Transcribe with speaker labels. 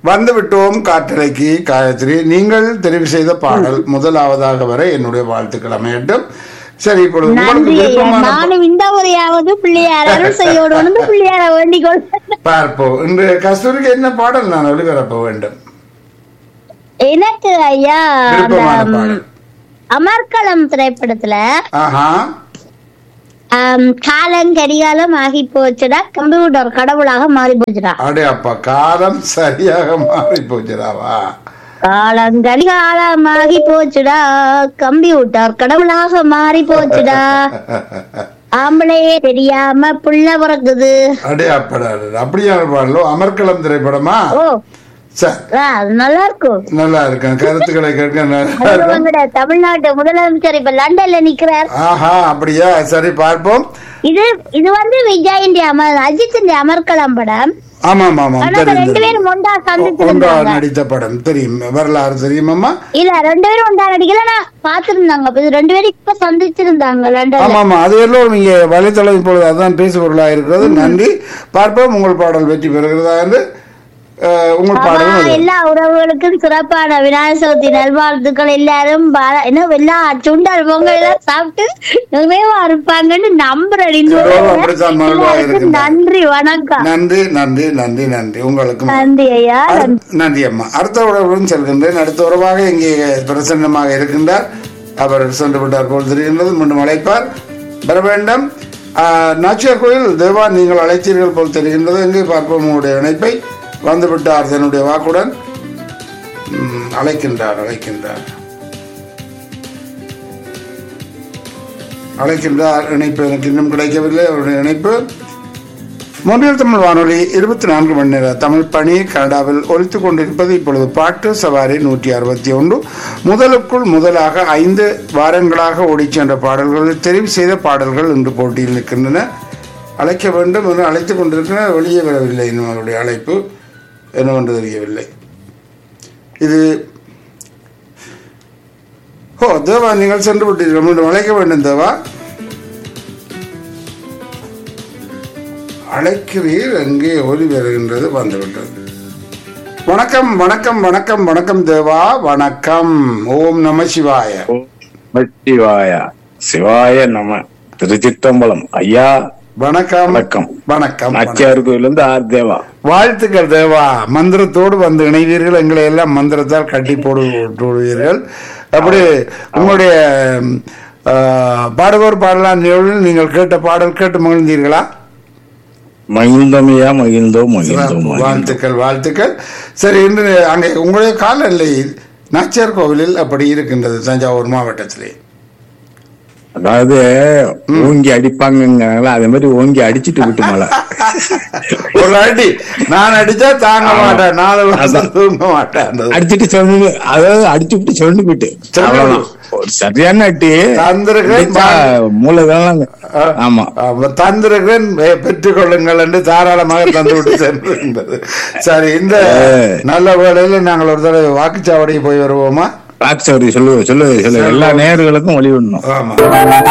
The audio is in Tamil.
Speaker 1: வந்து விட்டோம் காற்றலைக்கு காயத்ரி நீங்கள் தெரிவு செய்த பாடல் முதலாவதாக வர என்னுடைய வாழ்த்துக்கள் அமையட்டும் சரி இப்பொழுது உங்களுக்கு
Speaker 2: நன்றி ஐயா
Speaker 1: விருப்பமான பா-
Speaker 2: நானும் இந்த முறையாவது பிள்ளையார் அருள் செய்யோடு பிள்ளையார வேண்டிக் கொள்வேன்
Speaker 1: பார்ப்போம் இன்று கஸ்தூரிக்கு என்ன பாடல் நான் ஒளிபரப்ப வேண்டும்
Speaker 2: எனக்கு ஐயா அந்த
Speaker 1: விருப்பமான
Speaker 2: ம்,
Speaker 1: பாடல்
Speaker 2: அமர்க்களம் திரைப்படத்துல
Speaker 1: ஆஹா
Speaker 2: ஆம், காலம் கரிகாலம் ஆகி போச்சுடா கம்ப்யூட்டர் கடவுளாக மாறி போச்சுடா
Speaker 1: அடே அப்பா காலம் சரியாக மாறி போச்சுடாவா
Speaker 2: காலம் கரிகாலம் ஆகி போச்சுடா கம்ப்யூட்டர் கடவுளாக மாறி போச்சுடா ஆம்பளையே தெரியாம புள்ள பிறக்குது
Speaker 1: அடே அப்படா அப்படியான பாடலோ அமர்க்களம் திரைப்படமா
Speaker 2: ஓ
Speaker 1: சரி
Speaker 2: ஆ, அது நல்லா இருக்கும்
Speaker 1: நல்லா இருக்கேன் கருத்துக்களை கேட்க நல்லா
Speaker 2: அது
Speaker 1: இருக்கும்
Speaker 2: உங்களோட தமிழ்நாட்டு முதலமைச்சர் இப்ப லண்டன்ல நிக்கிறார்
Speaker 1: ஆஹா அப்படியா சரி பார்ப்போம்
Speaker 2: இது இது வந்து விஜயின் அமர் அஜித் அமர்கலாம் படம்
Speaker 1: ஆமாம் ஆமாம்
Speaker 2: ஆனா இப்ப ரெண்டு
Speaker 1: தெரியும்
Speaker 2: பேரும் ஒன்றா
Speaker 1: ஒன்றா
Speaker 2: சந்திச்சிருந்தாங்க
Speaker 1: நடித்த படம் தெரியும் வரலாறு தெரியுமாம்மா
Speaker 2: இல்ல ரெண்டு பேரும் ஒன்றா நடிக்கல நான் பாத்துருந்தாங்க அப்ப இது ரெண்டு பேரும் இப்ப சந்திச்சிருந்தாங்க லண்டன்ல
Speaker 1: ஆமா ஆமா அது எல்லாம் நீங்க வலைத்தளம் இப்பொழுது அதுதான் பேசுபொருளாக இருக்கிறது நன்றி பார்ப்போம் உங்கள் பாடல் வெற்றி பெறுகிறதா என்று அஹ், உங்கள்
Speaker 2: ஆமா,
Speaker 1: பாடலும் அது.
Speaker 2: எல்லா உறவுகளுக்கும் சிறப்பான விநாயகர் சதுர்த்தி நல்வாழ்த்துக்கள் எல்லாரும் பா- என்ன எல்லா சுண்டல் பொங்கல் எல்லாம் சாப்பிட்டு நிறைவா இருப்பாங்கன்னு நம்புறேன் இந்த
Speaker 1: எல்லோரும்
Speaker 2: ஊர்ல.
Speaker 1: அப்படித்தான் மகிழ்வாக
Speaker 2: எல்லாருக்கும்
Speaker 1: இருக்கின்றனர்.
Speaker 2: நன்றி வணக்கம்
Speaker 1: நன்றி நன்றி நன்றி நன்றி உங்களுக்கும்
Speaker 2: நன்றி ஐயா
Speaker 1: அடுத்த- நன்றி அம்மா அடுத்த உறவுடன் செல்கின்றேன் அடுத்த உறவாக இங்கே பிரசன்னமாக இருக்கின்றார் அவர் சென்று விட்டார் போல் தெரிகின்றது மீண்டும் அழைப்பார் வர வேண்டும் ஆஹ், நாச்சியார் கோயில் தேவா நீங்கள் அழைத்தீர்கள் போல் தெரிகின்றது எங்கே பார்ப்போம் உங்களுடைய இணைப்பை வந்து விட்டார் தன்னுடைய வாக்குடன் ம், அழைக்கின்றார் அழைக்கின்றார் அழைக்கின்றார் இணைப்பு எனக்கு இன்னும் கிடைக்கவில்லை அவருடைய இணைப்பு மொழியல் தமிழ் வானொலி இருபத்தி நான்கு மணி நேர தமிழ் பணி கனடாவில் ஒலித்துக் கொண்டிருப்பது இப்பொழுது பாட்டு சவாரி நூற்றி அறுபத்தி ஒன்று முதலுக்குள் முதலாக ஐந்து வாரங்களாக ஓடிச் சென்ற பாடல்களில் தெரிவு செய்த பாடல்கள் இன்று போட்டியில் நிற்கின்றன அழைக்க வேண்டும் என்று அழைத்துக் கொண்டிருக்கிற வெளியே வரவில்லை இன்னும் அவருடைய அழைப்பு என்னவென்று தெரியவில்லை இது ஓ தேவா நீங்கள் சென்று விட்டீர்கள் மீண்டும் அழைக்க வேண்டும் தேவா அழைக்கிறீர் அங்கே ஒலி வருகின்றது வந்துவிட்டது வணக்கம் வணக்கம் வணக்கம் வணக்கம் தேவா வணக்கம் ஓம் நம சிவாய
Speaker 3: சிவாய சிவாய நம திருச்சிற்றம்பலம் ஐயா
Speaker 1: வணக்கம்
Speaker 3: வணக்கம்.
Speaker 1: வணக்கம்
Speaker 3: நாச்சியார் கோயிலிருந்து ஆர் தேவா
Speaker 1: வாழ்த்துக்கள் தேவா மந்திரத்தோடு வந்து இணைவீர்கள் எங்களை எல்லாம் மந்திரத்தால் கட்டி போடு போடுவீர்கள் அப்படி உங்களுடைய ஆ, பாடுவோர் பாடலாம் நிகழ்வில் நீங்கள் கேட்ட பாடல் கேட்டு மகிழ்ந்தீர்களா
Speaker 3: மகிழ்ந்தோமையா மகிழ்ந்தோம் மகிழ்ந்தோம்
Speaker 1: சிறப்பு.
Speaker 3: மகிழ்ந்தோம்.
Speaker 1: வாழ்த்துக்கள் வாழ்த்துக்கள் சரி இன்று அங்கே உங்களுடைய காலநிலை நாச்சியார் கோவிலில் அப்படி இருக்கின்றது தஞ்சாவூர் மாவட்டத்திலே
Speaker 3: அதாவது ஓங்கி அடிப்பாங்கங்கிறாங்களா அதே மாதிரி ஓங்கி அடிச்சிட்டு விட்டு மழை
Speaker 1: ஒரு அடி நான் அடிச்சா தாங்க
Speaker 3: ஆமா.
Speaker 1: மாட்டேன் நாலு வருஷம்
Speaker 3: அதான்.
Speaker 1: தூங்க மாட்டேன்
Speaker 3: அடிச்சிட்டு சொல்லு அதாவது அடிச்சு விட்டு சொல்லு போயிட்டு
Speaker 1: சொல்லு.
Speaker 3: அவ்வளவுதான் ஒரு சரியான அட்டி
Speaker 1: தந்திரங்கள்
Speaker 3: அடிச்சா மூளைதான் ஆமா
Speaker 1: தந்திருக்கிறேன் பெற்றுக் கொள்ளுங்கள் என்று தாராளமாக தந்து விட்டு சென்றிருந்தது சரி இந்த நல்ல வேளையில நாங்கள் ஒரு தடவை வாக்குச்சாவடிக்கு போய் வருவோமா
Speaker 3: ராக் சௌரி சொல்லு சொல்லு சொல்லு எல்லா நேயர்களுக்கும் ஒளி விடணும்
Speaker 1: ஆமா